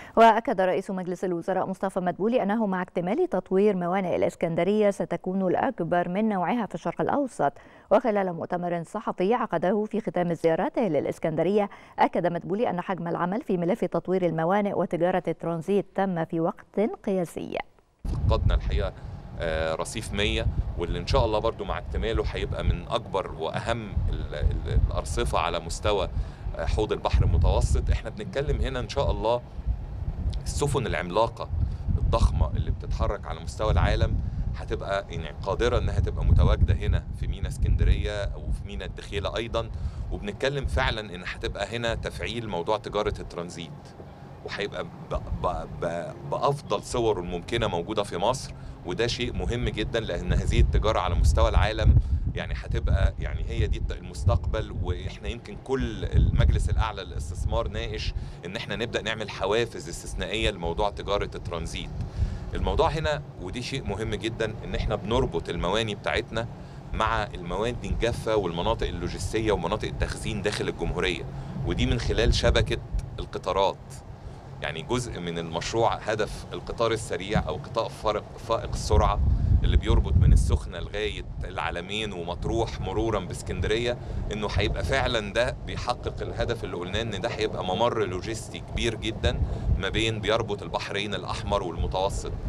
وأكد رئيس مجلس الوزراء مصطفى مدبولي أنه مع اكتمال تطوير موانئ الإسكندرية ستكون الأكبر من نوعها في الشرق الأوسط وخلال مؤتمر صحفي عقده في ختام زيارته للإسكندرية أكد مدبولي أن حجم العمل في ملف تطوير الموانئ وتجارة الترانزيت تم في وقت قياسي فقدنا الحقيقه آه، رصيف 100 واللي ان شاء الله برضو مع اكتماله هيبقى من اكبر واهم ال- ال- الارصفه على مستوى آه، حوض البحر المتوسط احنا بنتكلم هنا ان شاء الله السفن العملاقه الضخمه اللي بتتحرك على مستوى العالم هتبقى يعني قادره انها تبقى متواجده هنا في مينا اسكندريه او في مينا الدخيله ايضا وبنتكلم فعلا ان هتبقى هنا تفعيل موضوع تجاره الترانزيت وهيبقى ب- ب- ب- بافضل صوره الممكنه موجوده في مصر وده شيء مهم جدا لان هذه التجاره على مستوى العالم يعني هتبقى يعني هي دي المستقبل واحنا يمكن كل المجلس الاعلى للاستثمار ناقش ان احنا نبدا نعمل حوافز استثنائيه لموضوع تجاره الترانزيت الموضوع هنا ودي شيء مهم جدا ان احنا بنربط المواني بتاعتنا مع المواد الجافه والمناطق اللوجستيه ومناطق التخزين داخل الجمهوريه ودي من خلال شبكه القطارات يعني جزء من المشروع هدف القطار السريع او قطار فارق فائق السرعه اللي بيربط من السخنه لغايه العلمين ومطروح مرورا باسكندريه انه هيبقى فعلا ده بيحقق الهدف اللي قلناه ان ده هيبقى ممر لوجستي كبير جدا ما بين بيربط البحرين الاحمر والمتوسط